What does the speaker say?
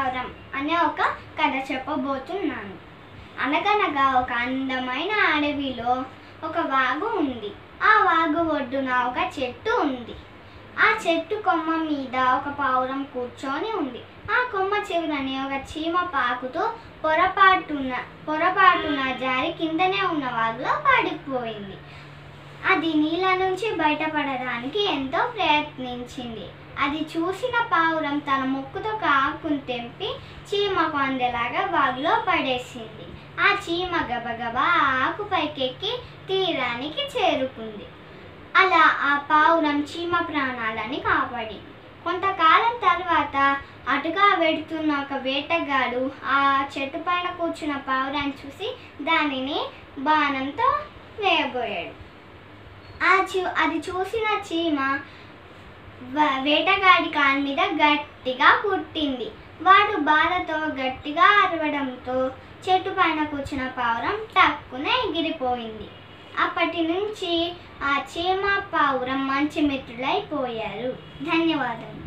పావురం అనే ఒక కథ చెప్పబోతున్నాను అనగనగా ఒక అందమైన అడవిలో ఒక వాగు ఉంది ఆ వాగు ఒడ్డున ఒక చెట్టు ఉంది ఆ చెట్టు కొమ్మ మీద ఒక పావురం కూర్చొని ఉంది ఆ కొమ్మ చివరని ఒక చీమ పాకుతూ పొరపాటున పొరపాటున జారి కిందనే ఉన్న వాగులో పడిపోయింది అది నీళ్ళ నుంచి బయటపడడానికి ఎంతో ప్రయత్నించింది అది చూసిన పావురం తన ముక్కుతో ఒక ఆకును తెంపి చీమకు అందేలాగా వాగులో పడేసింది ఆ చీమ గబగబా ఆ ఆకు పైకెక్కి తీరానికి చేరుకుంది అలా ఆ పావురం చీమ ప్రాణాలని కాపాడింది కొంతకాలం తర్వాత అటుగా వెడుతున్న ఒక వేటగాడు ఆ చెట్టు పైన కూర్చున్న పావురాన్ని చూసి దానిని బాణంతో వేయబోయాడు ఆ చూ అది చూసిన చీమ వ- వేటగాడి కాలు మీద గట్టిగా కుట్టింది వాడు బాధతో గట్టిగా అరవడంతో చెట్టు పైన కూర్చున్న పావురం టక్కున ఎగిరిపోయింది అప్పటి నుంచి ఆ చీమ పావురం మంచి మిత్రులైపోయారు ధన్యవాదాలు